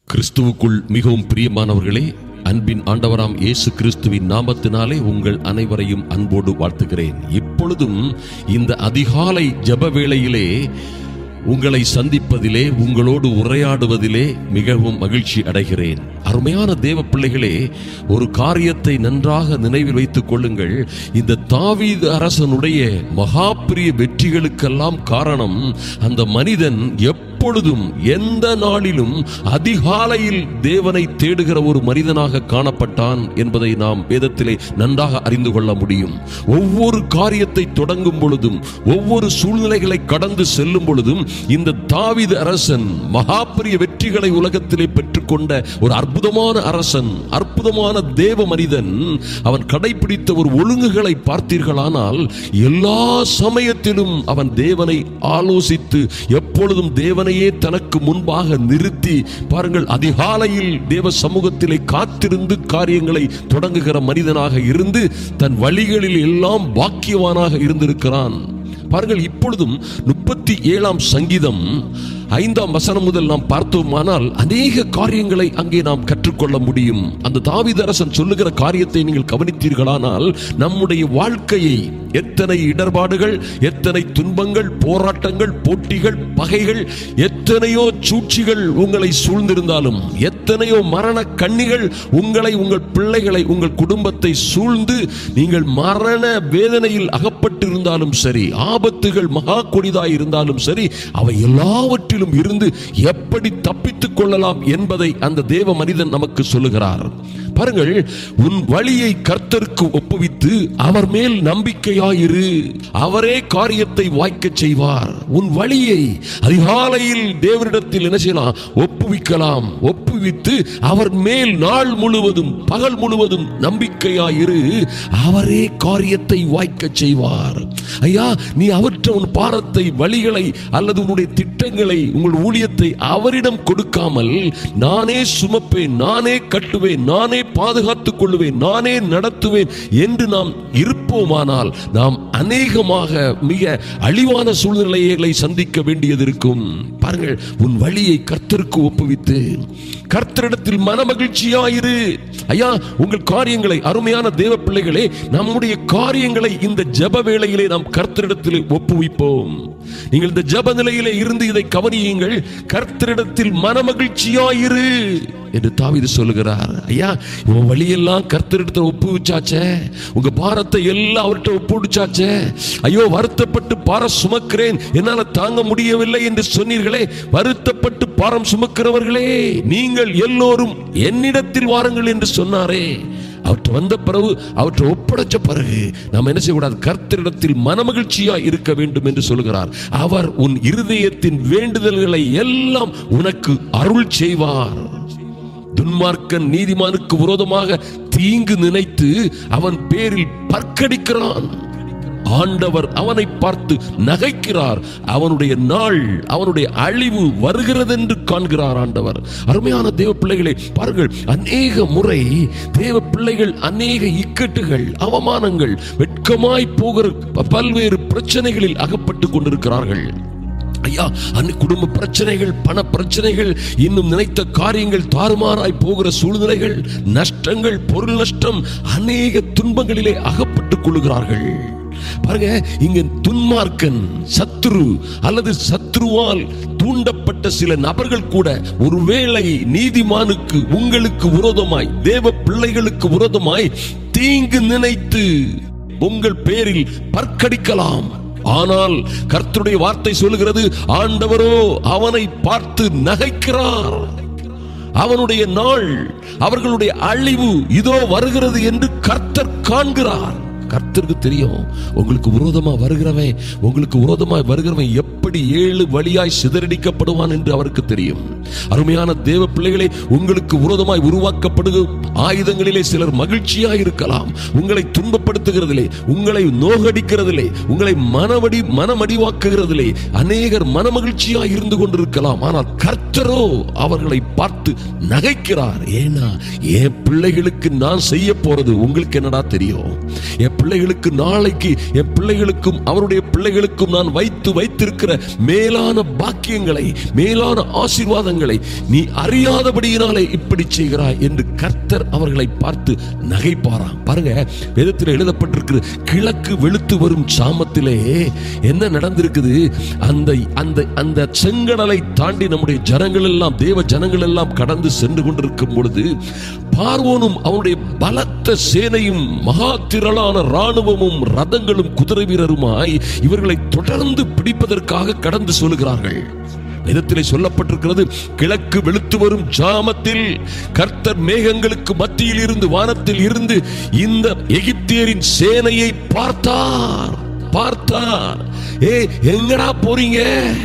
கிறிஸ்துவுக்குள் மிகவும் பிரியமானவர்களே அன்பின் ஆண்டவராம் இயேசு கிறிஸ்துவின் நாமத்தினாலே உங்கள் அனைவரையும் அன்போடு வாழ்த்துகிறேன் இப்பொழுதும் இந்த அதிகாலை ஜெப வேளையிலே உங்களை சந்திப்பதிலே உங்களோடு உரையாடுவதிலே மிகவும் மகிழ்ச்சி அடைகிறேன் அருமையான தேவ பிள்ளைகளே ஒரு காரியத்தை நன்றாக நினைவில் வைத்துக் கொள்ளுங்கள் இந்த தாவீது அரசனுடைய மகாபிரிய வெற்றிகளுக்கெல்லாம் காரணம் அந்த மனிதன் எப்பொழுதும் எந்த நாளிலும் அதிகாலையில் தேவனை தேடுகிற ஒரு மனிதனாக காணப்பட்டான் என்பதை நாம் வேதத்திலே நன்றாக அறிந்து கொள்ள முடியும் ஒவ்வொரு காரியத்தை தொடங்கும் பொழுதும் ஒவ்வொரு சூழ்நிலைகளை கடந்து செல்லும் பொழுதும் இந்த தாவீது அரசன் மகாபிரிய வெற்றிகளை உலகத்திலே பெற்றுக்கொண்ட ஒரு அற்புதமான அரசன் அற்புதமான தேவ மனிதன் அவன் கடைபிடித்த ஒரு ஒழுங்குகளை பார்த்தீர்களானால் எல்லா சமயத்திலும் அவன் தேவனை ஆலோசித்து எப்பொழுதும் தேவனையே தனக்கு முன்பாக நிறுத்தி பாருங்கள் அதிகாலையில் தேவ சமூகத்திலே காத்திருந்து காரியங்களை தொடங்குகிற மனிதனாக இருந்து தன் வழிகளில் எல்லாம் பாக்கியவானாக இருந்திருக்கிறான் பாருங்கள் இப்பொழுதும் முப்பத்தி ஏழாம் சங்கீதம் ஐந்தாம் வசனம் முதல் நாம் பார்த்தோமானால் அநேக காரியங்களை அங்கே நாம் கற்றுக்கொள்ள முடியும் அந்த தாவிதரசன் சொல்லுகிற காரியத்தை நீங்கள் கவனித்தீர்களானால் நம்முடைய வாழ்க்கையை எத்தனை இடர்பாடுகள் எத்தனை துன்பங்கள் போராட்டங்கள் போட்டிகள் பகைகள் எத்தனையோ சூழ்ச்சிகள் உங்களை சூழ்ந்திருந்தாலும் எத்தனையோ மரண கண்ணிகள் உங்களை உங்கள் பிள்ளைகளை உங்கள் குடும்பத்தை சூழ்ந்து நீங்கள் மரண வேதனையில் அகப்பட்டிருந்தாலும் சரி ஆபத்துகள் மகா கொடிதாய் இருந்தாலும் சரி அவை எல்லாவற்றிலும் இருந்து எப்படி தப்பித்துக் கொள்ளலாம் என்பதை அந்த தேவ மனிதன் நமக்கு சொல்லுகிறார் பாருங்கள் உன் வழியை கர்த்தருக்கு ஒப்புவித்து அவர் மேல் நம்பிக்கையாயிரு அவரே காரியத்தை வாய்க்கச் செய்வார் உன் வழியை அதிகாலையில் தேவனிடத்தில் என்ன செய்யலாம் ஒப்புவிக்கலாம் ஒப்புவித்து அவர் மேல் நாள் முழுவதும் பகல் முழுவதும் நம்பிக்கையாயிரு அவரே காரியத்தை வாய்க்கச் செய்வார் ஐயா நீ அவற்ற உன் பாரத்தை வழிகளை அல்லது உன்னுடைய திட்டங்களை உங்கள் ஊழியத்தை அவரிடம் கொடுக்காமல் நானே சுமப்பேன் நானே கட்டுவேன் நானே பாதுகாத்துக் கொள்ளுவேன் நானே நடத்துவேன் என்று நாம் இருப்போமானால் நாம் அநேகமாக மிக அழிவான சூழ்நிலைகளை சந்திக்க வேண்டியது இருக்கும் பாருங்கள் உன் வழியை கர்த்தருக்கு ஒப்புவித்து கர்த்தரிடத்தில் மனமகிழ்ச்சியாயிரு ஐயா உங்கள் காரியங்களை அருமையான தேவ பிள்ளைகளே நம்முடைய காரியங்களை இந்த ஜெப வேளையிலே நாம் கர்த்தரிடத்தில் ஒப்புவிப்போம் நீங்கள் இந்த ஜெப நிலையிலே இருந்து இதை கவனியுங்கள் கர்த்தரிடத்தில் மனமகிழ்ச்சியாயிரு என்று தாவீது சொல்லுகிறார் ஐயா உன் வழியெல்லாம் கர்த்தரிடத்தில் ஒப்புவிச்சாச்சே உங்க பாரத்தை எல்லாம் அவர்கிட்ட ஒப்புவிச்சாச்சே ஐயோ வருத்தப்பட்டு பாரம் சுமக்கிறேன் என்னால தாங்க முடியவில்லை என்று சொன்னீர்களே வருத்தப்பட்டு பாரம் சுமக்கிறவர்களே நீங்கள் எல்லோரும் என்னிடத்தில் வாருங்கள் என்று சொன்னாரே அவற்றை வந்த பிறகு அவற்றை ஒப்படைச்ச பிறகு நாம் என்ன செய்யக்கூடாது கர்த்தரிடத்தில் மனமகிழ்ச்சியா இருக்க வேண்டும் என்று சொல்கிறார் அவர் உன் இருதயத்தின் வேண்டுதல்களை எல்லாம் உனக்கு அருள் செய்வார் துன்மார்க்கன் நீதிமானுக்கு விரோதமாக தீங்கு நினைத்து அவன் பேரில் பற்கடிக்கிறான் ஆண்டவர் அவனை பார்த்து நகைக்கிறார் அவனுடைய நாள் அவனுடைய அழிவு வருகிறது என்று காண்கிறார் ஆண்டவர் அருமையான தேவ பிள்ளைகளை பாருங்கள் அநேக முறை தேவ பிள்ளைகள் அநேக இக்கட்டுகள் அவமானங்கள் வெட்கமாய் போகிற பல்வேறு பிரச்சனைகளில் அகப்பட்டு கொண்டிருக்கிறார்கள் ஐயா அந்த குடும்ப பிரச்சனைகள் பண பிரச்சனைகள் இன்னும் நினைத்த காரியங்கள் தாறுமாறாய் போகிற சூழ்நிலைகள் நஷ்டங்கள் பொருள் நஷ்டம் அநேக துன்பங்களிலே அகப்பட்டுக் கொள்கிறார்கள் பாருங்க இங்க துன்மார்க்கன் சத்ரு அல்லது சத்ருவால் தூண்டப்பட்ட சில நபர்கள் கூட ஒருவேளை நீதிமானுக்கு உங்களுக்கு விரோதமாய் தேவ பிள்ளைகளுக்கு விரோதமாய் தீங்கு நினைத்து உங்கள் பேரில் பற்கடிக்கலாம் ஆனால் கர்த்தருடைய வார்த்தை சொல்லுகிறது ஆண்டவரோ அவனை பார்த்து நகைக்கிறார் அவனுடைய நாள் அவர்களுடைய அழிவு இதோ வருகிறது என்று கர்த்தர் காண்கிறார் கர்த்தருக்கு தெரியும் உங்களுக்கு விரோதமா வருகிறவன் உங்களுக்கு விரோதமாய் வருகிறவன் எப்படி ஏழு வழியாய் சிதறடிக்கப்படுவான் என்று அவருக்கு தெரியும் அருமையான தேவ பிள்ளைகளே உங்களுக்கு விரோதமாய் உருவாக்கப்படுகிற ஆயுதங்களிலே சிலர் மகிழ்ச்சியாய் இருக்கலாம் உங்களை துன்பப்படுத்துகிறதிலே உங்களை நோகடிக்கிறதிலே உங்களை மனவடி மனமடிவாக்குகிறதிலே அநேகர் மனமகிழ்ச்சியாய் இருந்து கொண்டிருக்கலாம் ஆனால் கர்த்தரோ அவர்களை பார்த்து நகைக்கிறார் ஏன்னா என் பிள்ளைகளுக்கு நான் செய்ய போறது உங்களுக்கு என்னடா தெரியும் என் பிள்ளைகளுக்கு நாளைக்கு என் பிள்ளைகளுக்கும் அவருடைய பிள்ளைகளுக்கும் நான் வைத்து வைத்திருக்கிற மேலான பாக்கியங்களை மேலான ஆசீர்வாதங்களை நீ அறியாதபடியினாலே இப்படி செய்கிறாய் என்று கர்த்தர் அவர்களை பார்த்து நகைப்பாராம் பாருங்க வேதத்தில் எழுதப்பட்டிருக்கிறது கிழக்கு வெளுத்து வரும் சாமத்திலே என்ன நடந்திருக்குது அந்த அந்த அந்த செங்கடலை தாண்டி நம்முடைய ஜனங்கள் எல்லாம் தேவ ஜனங்கள் எல்லாம் கடந்து சென்று கொண்டிருக்கும் பொழுது பார்வோனும் அவனுடைய பலத்த சேனையும் மகா திரளான ராணுவமும் ரதங்களும் குதிரை வீரருமாய் இவர்களை தொடர்ந்து பிடிப்பதற்காக கடந்து சொல்லுகிறார்கள் வேதத்திலே சொல்லப்பட்டிருக்கிறது கிழக்கு வெளுத்து வரும் ஜாமத்தில் கர்த்தர் மேகங்களுக்கு மத்தியில் இருந்து வானத்தில் இருந்து இந்த எகிப்தியரின் சேனையை பார்த்தார் பார்த்தார் ஏ எங்கடா போறீங்க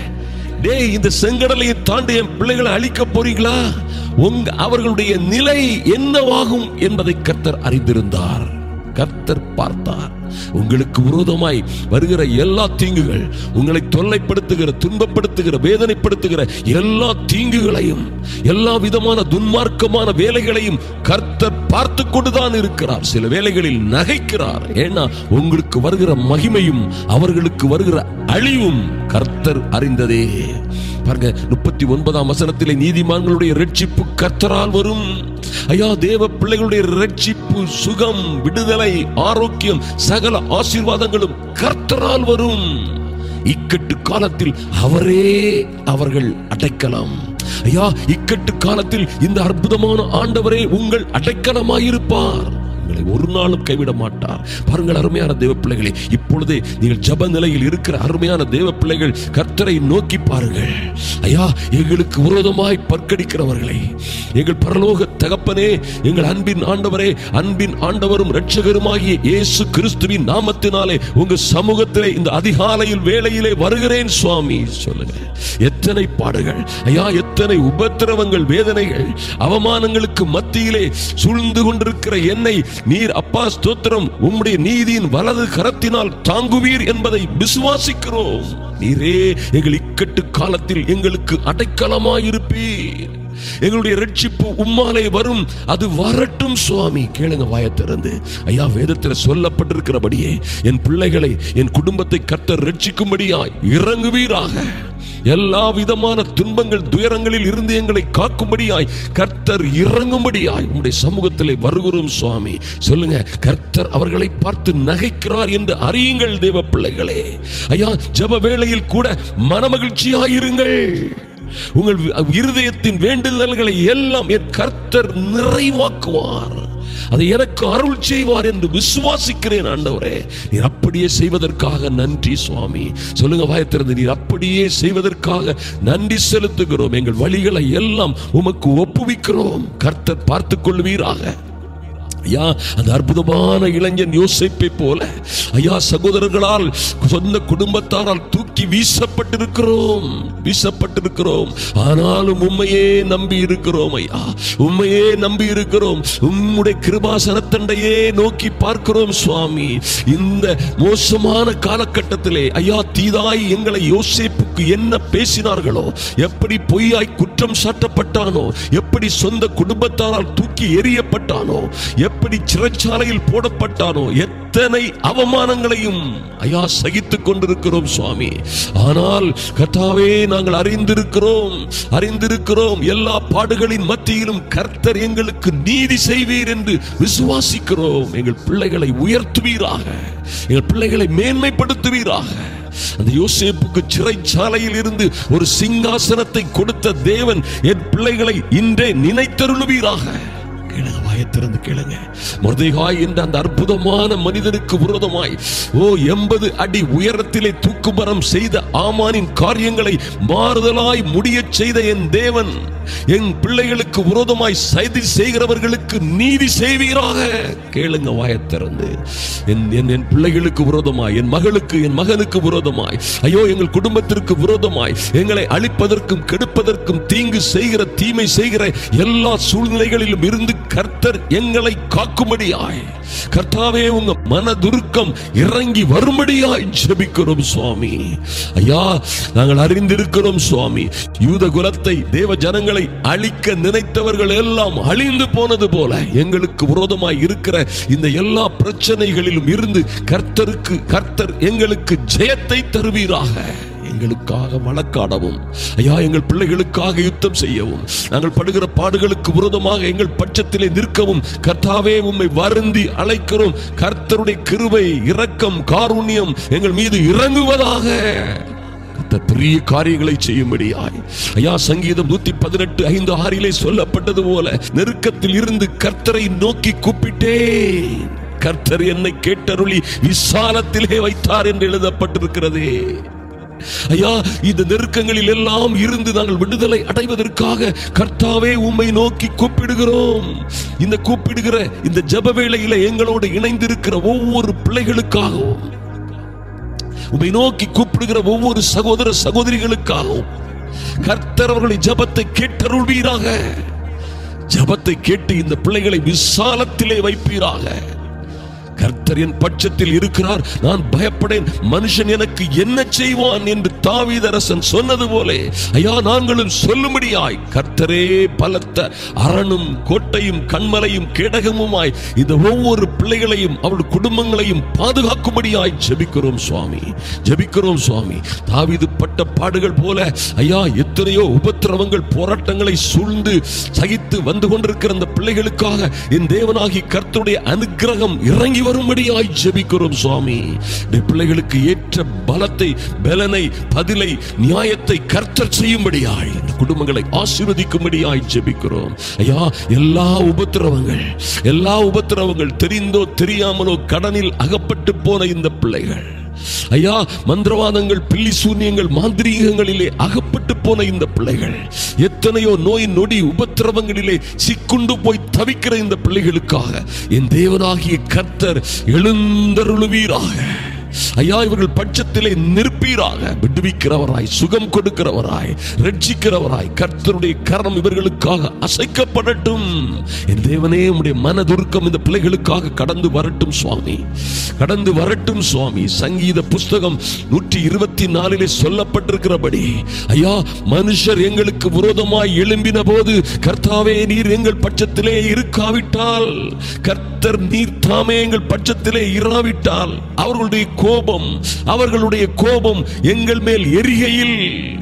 டேய் இந்த செங்கடலையை தாண்டி என் பிள்ளைகளை அழிக்க போறீங்களா உங்க அவர்களுடைய நிலை என்னவாகும் என்பதை கர்த்தர் அறிந்திருந்தார் கர்த்தர் பார்த்தார் உங்களுக்கு விரோதமாய் வருகிற எல்லா தீங்குகள் உங்களை தொல்லைப்படுத்துகிற துன்பப்படுத்துகிற வேதனைப்படுத்துகிற எல்லா தீங்குகளையும் எல்லா விதமான துன்மார்க்கமான வேலைகளையும் கர்த்தர் பார்த்து கொண்டுதான் இருக்கிறார் சில வேலைகளில் நகைக்கிறார் ஏன்னா உங்களுக்கு வருகிற மகிமையும் அவர்களுக்கு வருகிற அழிவும் கர்த்தர் அறிந்ததே பாருங்க முப்பத்தி ஒன்பதாம் வசனத்திலே நீதிமான்களுடைய ரட்சிப்பு கர்த்தரால் வரும் ஐயா தேவ பிள்ளைகளுடைய ரட்சிப்பு சுகம் விடுதலை ஆரோக்கியம் சகல ஆசீர்வாதங்களும் கர்த்தரால் வரும் இக்கட்டு காலத்தில் அவரே அவர்கள் அடைக்கலாம் ஐயா இக்கட்டு காலத்தில் இந்த அற்புதமான ஆண்டவரே உங்கள் அடைக்கலமாயிருப்பார் உங்களை ஒரு நாளும் கைவிட மாட்டார் பாருங்கள் அருமையான தேவ பிள்ளைகளே இப்பொழுதே நீங்கள் ஜப நிலையில் இருக்கிற அருமையான தேவ பிள்ளைகள் கர்த்தரை நோக்கி பாருங்கள் ஐயா எங்களுக்கு விரோதமாய் பற்கடிக்கிறவர்களை எங்கள் பரலோக தகப்பனே எங்கள் அன்பின் ஆண்டவரே அன்பின் ஆண்டவரும் இரட்சகருமாகிய இயேசு கிறிஸ்துவின் நாமத்தினாலே உங்க சமூகத்திலே இந்த அதிகாலையில் வேளையிலே வருகிறேன் சுவாமி சொல்லுங்க எத்தனை பாடுகள் ஐயா எத்தனை உபத்திரவங்கள் வேதனைகள் அவமானங்களுக்கு மத்தியிலே சூழ்ந்து கொண்டிருக்கிற என்னை நீர் அப்பா ஸ்தோத்திரம் உம்முடைய நீதியின் வலது கரத்தினால் தாங்குவீர் என்பதை விசுவாசிக்கிறோம் நீரே எங்கள் இக்கட்டு காலத்தில் எங்களுக்கு அடைக்கலமாயிருப்பீர் எங்களுடைய ரட்சிப்பு உம்மாலே வரும் அது வரட்டும் சுவாமி கேளுங்க வாயத்திறந்து ஐயா வேதத்தில் சொல்லப்பட்டிருக்கிறபடியே என் பிள்ளைகளை என் குடும்பத்தை கர்த்தர் ரட்சிக்கும்படியாய் இறங்குவீராக எல்லா விதமான துன்பங்கள் துயரங்களில் இருந்து எங்களை காக்கும்படியாய் கர்த்தர் இறங்கும்படியாய் உங்களுடைய சமூகத்திலே வருகிறோம் சுவாமி சொல்லுங்க கர்த்தர் அவர்களை பார்த்து நகைக்கிறார் என்று அறியுங்கள் தேவ பிள்ளைகளே ஐயா ஜப வேளையில் கூட மனமகிழ்ச்சியாயிருங்கள் உங்கள் இருதயத்தின் வேண்டுதல்களை எல்லாம் என் கர்த்தர் நிறைவாக்குவார் அதை எனக்கு அருள் செய்வார் என்று விசுவாசிக்கிறேன் ஆண்டவரே நீர் அப்படியே செய்வதற்காக நன்றி சுவாமி சொல்லுங்க வாயத்திறந்து நீர் அப்படியே செய்வதற்காக நன்றி செலுத்துகிறோம் எங்கள் வழிகளை எல்லாம் உமக்கு ஒப்புவிக்கிறோம் கர்த்தர் பார்த்துக் கொள்வீராக ஐயா அந்த அற்புதமான இளைஞன் யோசிப்பை போல ஐயா சகோதரர்களால் சொந்த குடும்பத்தாரால் தூக்கி வீசப்பட்டிருக்கிறோம் வீசப்பட்டிருக்கிறோம் ஆனாலும் உண்மையே நம்பி இருக்கிறோம் ஐயா உண்மையே நம்பி இருக்கிறோம் உம்முடைய கிருபாசனத்தண்டையே நோக்கி பார்க்கிறோம் சுவாமி இந்த மோசமான காலகட்டத்திலே ஐயா தீதாய் எங்களை யோசிப்புக்கு என்ன பேசினார்களோ எப்படி பொய்யாய் குற்றம் சாட்டப்பட்டானோ எப்படி சொந்த குடும்பத்தாரால் தூக்கி எறியப்பட்டானோ எப்படி சிறைச்சாலையில் போடப்பட்டானோ எத்தனை அவமானங்களையும் ஐயா சகித்துக் கொண்டிருக்கிறோம் சுவாமி ஆனால் கர்த்தாவே நாங்கள் அறிந்திருக்கிறோம் அறிந்திருக்கிறோம் எல்லா பாடுகளின் மத்தியிலும் கர்த்தர் எங்களுக்கு நீதி செய்வீர் என்று விசுவாசிக்கிறோம் எங்கள் பிள்ளைகளை உயர்த்துவீராக எங்கள் பிள்ளைகளை மேன்மைப்படுத்துவீராக அந்த யோசேப்புக்கு சிறைச்சாலையில் இருந்து ஒரு சிங்காசனத்தை கொடுத்த தேவன் என் பிள்ளைகளை இன்றே நினைத்தருளுவீராக கேளுங்க வாயத்திறந்து கேளுங்க மொர்தேகாய் என்ற அந்த அற்புதமான மனிதனுக்கு விரோதமாய் ஓ எண்பது அடி உயரத்திலே தூக்குமரம் செய்த ஆமானின் காரியங்களை மாறுதலாய் முடியச் செய்த என் தேவன் என் பிள்ளைகளுக்கு விரோதமாய் சைதி செய்கிறவர்களுக்கு நீதி செய்வீராக கேளுங்க வாயத்திறந்து என் என் என் பிள்ளைகளுக்கு விரோதமாய் என் மகளுக்கு என் மகனுக்கு விரோதமாய் ஐயோ எங்கள் குடும்பத்திற்கு விரோதமாய் எங்களை அழிப்பதற்கும் கெடுப்பதற்கும் தீங்கு செய்கிற தீமை செய்கிற எல்லா சூழ்நிலைகளிலும் இருந்து கர்த்தர் எங்களை காக்கும்படியாய் கர்த்தாவே உங்க மனதுருக்கம் இறங்கி வரும்படியாய் ஜெபிக்கிறோம் சுவாமி ஐயா நாங்கள் அறிந்திருக்கிறோம் சுவாமி யூத குலத்தை தேவ ஜனங்களை அழிக்க நினைத்தவர்கள் எல்லாம் அழிந்து போனது போல எங்களுக்கு விரோதமாய் இருக்கிற இந்த எல்லா பிரச்சனைகளிலும் இருந்து கர்த்தருக்கு கர்த்தர் எங்களுக்கு ஜெயத்தை தருவீராக எங்களுக்காக வழக்காடவும் ஐயா எங்கள் பிள்ளைகளுக்காக யுத்தம் செய்யவும் நாங்கள் படுகிற பாடுகளுக்கு விரோதமாக எங்கள் பட்சத்திலே நிற்கவும் கர்த்தாவே உம்மை வருந்தி அழைக்கிறோம் கர்த்தருடைய கிருபை இரக்கம் காருண்யம் எங்கள் மீது இறங்குவதாக கர்த்தர் பெரிய காரியங்களை செய்யும்படியாய் ஐயா சங்கீதம் நூத்தி பதினெட்டு ஐந்து ஆறிலே சொல்லப்பட்டது போல நெருக்கத்தில் இருந்து கர்த்தரை நோக்கி கூப்பிட்டேன் கர்த்தர் என்னை கேட்டருளி விசாலத்திலே வைத்தார் என்று எழுதப்பட்டிருக்கிறதே ஐயா இந்த நெருக்கங்களில் எல்லாம் இருந்து நாங்கள் விடுதலை அடைவதற்காக கர்த்தாவே உம்மை நோக்கி கூப்பிடுகிறோம் இந்த கூப்பிடுகிற இந்த ஜெப வேளையில எங்களோடு இணைந்திருக்கிற ஒவ்வொரு பிள்ளைகளுக்காகவும் உம்மை நோக்கி கூப்பிடுகிற ஒவ்வொரு சகோதர சகோதரிகளுக்காகவும் கர்த்தர் அவர்களை ஜபத்தை கேட்டருள்வீராக ஜபத்தை கேட்டு இந்த பிள்ளைகளை விசாலத்திலே வைப்பீராக கர்த்தர் என் பட்சத்தில் இருக்கிறார் நான் பயப்படேன் மனுஷன் எனக்கு என்ன செய்வான் என்று தாவீதரசன் சொன்னது போலே ஐயா நாங்களும் சொல்லும்படியாய் கர்த்தரே பலத்த அரணும் கோட்டையும் கண்மலையும் கேடகமுமாய் இந்த ஒவ்வொரு பிள்ளைகளையும் அவள் குடும்பங்களையும் பாதுகாக்கும்படியாய் ஜெபிக்கிறோம் சுவாமி ஜெபிக்கிறோம் சுவாமி தாவீது பட்ட பாடுகள் போல ஐயா எத்தனையோ உபத்திரவங்கள் போராட்டங்களை சூழ்ந்து சகித்து வந்து கொண்டிருக்கிற அந்த பிள்ளைகளுக்காக என் தேவனாகி கர்த்தருடைய அனுக்கிரகம் இறங்கி வரும்படியாய் ஜெபிக்கிறோம் சுவாமி இந்த பிள்ளைகளுக்கு ஏற்ற பலத்தை பலனை பதிலை நியாயத்தை கர்த்தர் செய்யும்படியாய் இந்த குடும்பங்களை ஆசீர்வதிக்கும்படியாய் ஜெபிக்கிறோம் ஐயா எல்லா உபத்திரவங்கள் எல்லா உபத்திரவங்கள் தெரிந்தோ தெரியாமலோ கடனில் அகப்பட்டு போன இந்த பிள்ளைகள் ஐயா மந்திரவாதங்கள் பில்லி சூன்யங்கள் மாந்திரீகங்களிலே அகப்பட்டு போன இந்த பிள்ளைகள் எத்தனையோ நோய் நொடி உபத்திரவங்களிலே சிக்குண்டு போய் தவிக்கிற இந்த பிள்ளைகளுக்காக என் தேவனாகிய கர்த்தர் எழுந்தருளுவீராக ஐயா இவர்கள் பட்சத்திலே நிற்பீராக விடுவிக்கிறவராய் சுகம் கொடுக்கிறவராய் ரட்சிக்கிறவராய் கர்த்தருடைய கரம் இவர்களுக்காக அசைக்கப்படட்டும் என் தேவனே உம்முடைய மனதுருக்கம் இந்த பிள்ளைகளுக்காக கடந்து வரட்டும் சுவாமி கடந்து வரட்டும் சுவாமி சங்கீத புஸ்தகம் நூற்றி இருபத்தி நாலிலே சொல்லப்பட்டிருக்கிறபடி ஐயா மனுஷர் எங்களுக்கு விரோதமாய் எழும்பின போது கர்த்தாவே நீர் எங்கள் பட்சத்திலே இருக்காவிட்டால் கர்த்தர் நீர் தாமே எங்கள் பட்சத்திலே இராவிட்டால் அவர்களுடைய கோபம் அவர்களுடைய கோபம் எங்கள் மேல் எரிகையில்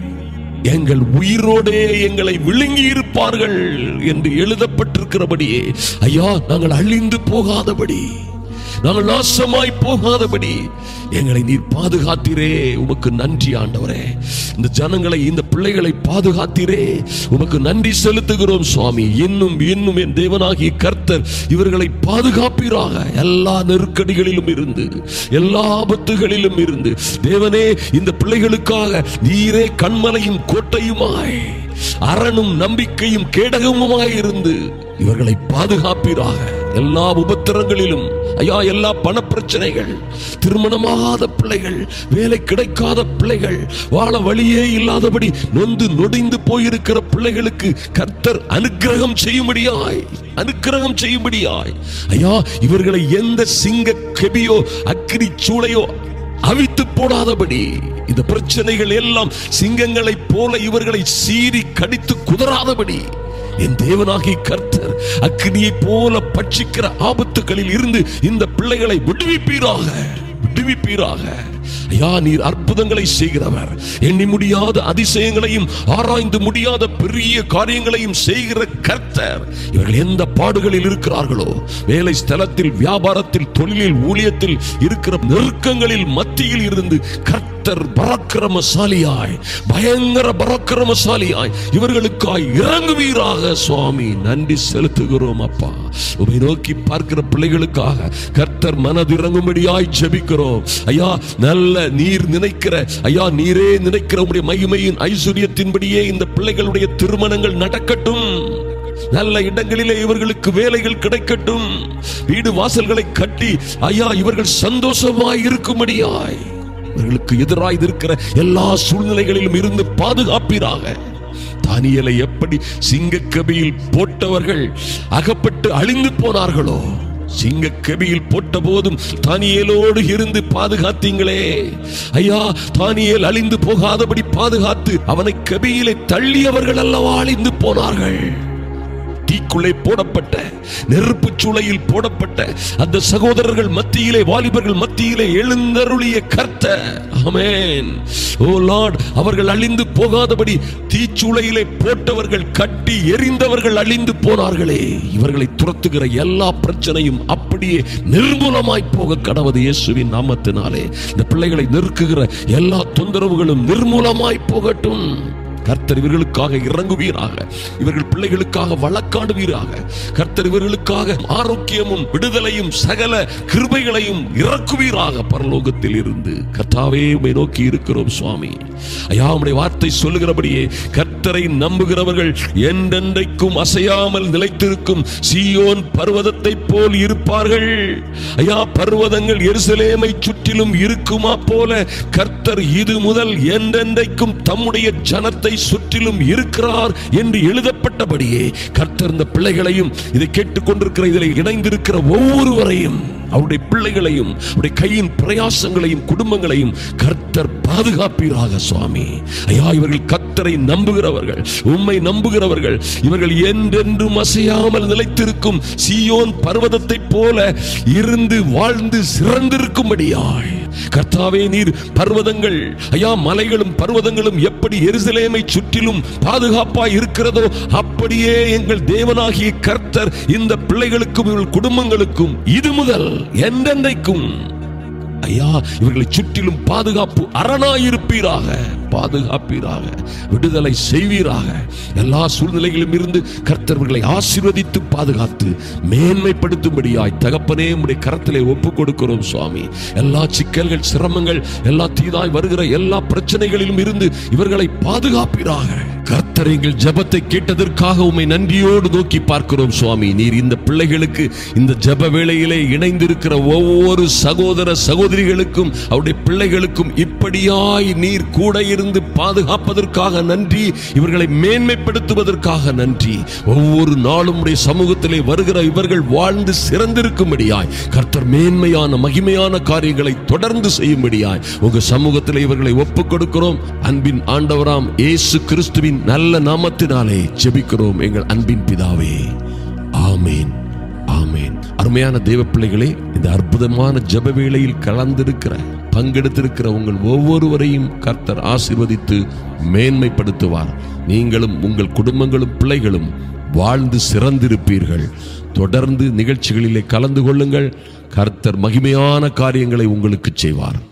எங்கள் உயிரோடே எங்களை விழுங்கி இருப்பார்கள் என்று எழுதப்பட்டிருக்கிறபடியே ஐயா நாங்கள் அழிந்து போகாதபடி நாங்கள் நாசமாய் போகாதபடி எங்களை நீர் பாதுகாத்தீரே உமக்கு நன்றி ஆண்டவரே இந்த ஜனங்களை இந்த பிள்ளைகளை பாதுகாத்தீரே உமக்கு நன்றி செலுத்துகிறோம் சுவாமி இன்னும் இன்னும் என் தேவனாகிய கர்த்தர் இவர்களை பாதுகாப்பீராக எல்லா நெருக்கடிகளிலும் இருந்து எல்லா ஆபத்துகளிலும் இருந்து தேவனே இந்த பிள்ளைகளுக்காக நீரே கண்மலையும் கோட்டையுமாய் அரணும் நம்பிக்கையும் கேடகமுமாய் இருந்து இவர்களை பாதுகாப்பீராக எல்லா உபத்திரங்களிலும் ஐயா எல்லா பண பிரச்சனைகள் திருமணமாகாத பிள்ளைகள் வேலை கிடைக்காத பிள்ளைகள் வாழ வழியே இல்லாதபடி நொந்து நொடிந்து போயிருக்கிற பிள்ளைகளுக்கு கர்த்தர் அனுக்கிரகம் செய்யும்படியாய் அனுக்கிரகம் செய்யும்படியாய் ஐயா இவர்களை எந்த சிங்க கெபியோ அக்கினி சூளையோ அவித்து போடாதபடி இந்த பிரச்சனைகள் எல்லாம் சிங்கங்களைப் போல இவர்களை சீறி கடித்து குதறாதபடி என் தேவனாகி கர்த்தர் அக்னியைப் போல பட்சிக்கிற ஆபத்துகளில் இருந்து இந்த பிள்ளைகளை விடுவிப்பீராக விடுவிப்பீராக ஐயா நீர் அற்புதங்களை செய்கிறவர் எண்ணி முடியாத அதிசயங்களையும் ஆராய்ந்து முடியாத பெரிய காரியங்களையும் செய்கிற கர்த்தர் இவர்கள் எந்த பாடுகளில் இருக்கிறார்களோ வேலை ஸ்தலத்தில் வியாபாரத்தில் தொழிலில் ஊழியத்தில் இருக்கிற நெருக்கங்களில் மத்தியில் இருந்து கர்த்தர் பராக்கிரமசாலியாய் பயங்கர பராக்கிரமசாலியாய் இவர்களுக்காய் இறங்குவீராக சுவாமி நன்றி செலுத்துகிறோம் அப்பா உமை நோக்கி பார்க்கிற பிள்ளைகளுக்காக கர்த்தர் மனதிறங்கும்படியாய் ஜெபிக்கிறோம் ஐயா நல்ல நீர் நினைக்கிற ஐயா நீரே நினைக்கிற உடைய மகிமையின் ஐஸ்வர்யத்தின்படியே இந்த பிள்ளைகளுடைய திருமணங்கள் நடக்கட்டும் நல்ல இடங்களிலே இவர்களுக்கு வேலைகள் கிடைக்கட்டும் வீடு வாசல்களை கட்டி ஐயா இவர்கள் சந்தோஷமாய் இருக்கும்படியாய் இவர்களுக்கு எதிராய் இருக்கிற எல்லா சூழ்நிலைகளிலும் இருந்து பாதுகாப்பீராக தானியலை எப்படி சிங்கக்கபியில் போட்டவர்கள் அகப்பட்டு அழிந்து போனார்களோ சிங்கக்கபியில் போட்ட போதும் தானியலோடு இருந்து பாதுகாத்தீங்களே ஐயா தானியல் அழிந்து போகாதபடி பாதுகாத்து அவனை கபியிலே தள்ளியவர்கள் அல்லவா அழிந்து போனார்கள் தீக்குள்ளே போடப்பட்ட நெருப்பு சூளையில் போடப்பட்ட அந்த சகோதரர்கள் மத்தியிலே வாலிபர்கள் மத்தியிலே எழுந்தருளிய கர்த்தர் ஆமென் ஓ லார்ட் அவர்கள் அழிந்து போகாதபடி தீச்சூளையிலே போட்டவர்கள் கட்டி எரிந்தவர்கள் அழிந்து போனார்களே இவர்களை துரத்துகிற எல்லா பிரச்சனையும் அப்படியே நிர்மூலமாய் போக கடவுது இயேசுவின் நாமத்தினாலே இந்த பிள்ளைகளை நெருக்குகிற எல்லா தொந்தரவுகளும் நிர்மூலமாய் போகட்டும் கர்த்தர் இவர்களுக்காக இறங்குவீராக இவர்கள் பிள்ளைகளுக்காக வழக்காடுவீராக கர்த்தர் இவர்களுக்காக ஆரோக்கியமும் விடுதலையும் சகல கிருபைகளையும் இறக்குவீராக பரலோகத்தில் இருந்து கர்த்தாவே உம்மை நோக்கி இருக்கிறோம் சுவாமி ஐயா உம்முடைய வார்த்தை சொல்லுகிறபடியே கர்த்தரை நம்புகிறவர்கள் என்றென்றைக்கும் அசையாமல் நிலைத்திருக்கும் சீயோன் பர்வதத்தை போல் இருப்பார்கள் ஐயா பர்வதங்கள் எருசலேமை சுற்றிலும் இருக்குமா போல கர்த்தர் இது முதல் என்றென்றைக்கும் தம்முடைய ஜனத்தை சுற்றிலும் இருக்கிறார் என்று எழுதப்பட்டபடியே கர்த்தர் இந்த பிள்ளைகளையும் இதை கேட்டுக்கொண்டிருக்கிற இதில் இணைந்திருக்கிற ஒவ்வொருவரையும் அவருடைய பிள்ளைகளையும் அவருடைய கையின் பிரயாசங்களையும் குடும்பங்களையும் கர்த்தர் பாதுகாப்பீராக சுவாமி ஐயா இவர்கள் கர்த்தரை நம்புகிறவர்கள் உம்மை நம்புகிறவர்கள் இவர்கள் என்றென்றும் அசையாமல் நிலைத்திருக்கும் சீயோன் பர்வதத்தைப் போல இருந்து வாழ்ந்து சிறந்திருக்கும்படியாய் கர்த்தாவே நீர் பர்வதங்கள் ஐயா மலைகளும் பர்வதங்களும் எப்படி எருசலேமை சுற்றிலும் பாதுகாப்பாய் இருக்கிறதோ அப்படியே எங்கள் தேவனாகிய கர்த்தர் இந்த பிள்ளைகளுக்கும் இவர்கள் குடும்பங்களுக்கும் இது முதல் என்றென்றைக்கும் ஐயா இவர்களை சுற்றிலும் பாதுகாப்பு அரணாயிருப்பீராக பாதுகாப்பீராக விடுதலை செய்வீராக எல்லா சூழ்நிலைகளிலும் இருந்து கர்த்தர்களை ஆசீர்வதித்து பாதுகாத்து மேன்மைப்படுத்தும்படியாய் தகப்பனே உடைய கரத்திலே ஒப்பு கொடுக்கிறோம் சுவாமி எல்லா சிக்கல்கள் சிரமங்கள் எல்லா தீதாய் வருகிற எல்லா பிரச்சனைகளிலும் இருந்து இவர்களை பாதுகாப்பீராக கர்த்தர் எங்கள் ஜெபத்தை கேட்டதற்காக உம்மை நன்றியோடு நோக்கி பார்க்கிறோம் சுவாமி நீர் இந்த பிள்ளைகளுக்கு இந்த ஜெப வேளையிலே இணைந்திருக்கிற ஒவ்வொரு சகோதர சகோதரிகளுக்கும் அவருடைய பிள்ளைகளுக்கும் இப்படியாய் நீர் கூட இருந்து பாதுகாப்பதற்காக நன்றி இவர்களை மேன்மைப்படுத்துவதற்காக நன்றி ஒவ்வொரு நாளும் உடைய சமூகத்திலே வருகிற இவர்கள் வாழ்ந்து சிறந்திருக்கும்படியாய் கர்த்தர் மேன்மையான மகிமையான காரியங்களை தொடர்ந்து செய்யும்படியாய் உங்க சமூகத்திலே இவர்களை ஒப்புக் கொடுக்கிறோம் அன்பின் ஆண்டவராம் இயேசு கிறிஸ்துவின் நல்ல நாமத்தினாலே ஜெபிக்கிறோம் எங்கள் அன்பின் பிதாவே ஆமேன் ஆமேன் அருமையான தேவ பிள்ளைகளே இந்த அற்புதமான ஜெப வேளையில் கலந்திருக்கிற பங்கெடுத்திருக்கிற உங்கள் ஒவ்வொருவரையும் கர்த்தர் ஆசீர்வதித்து மேன்மைப்படுத்துவார் நீங்களும் உங்கள் குடும்பங்களும் பிள்ளைகளும் வாழ்ந்து சிறந்திருப்பீர்கள் தொடர்ந்து நிகழ்ச்சிகளிலே கலந்து கொள்ளுங்கள் கர்த்தர் மகிமையான காரியங்களை உங்களுக்கு செய்வார்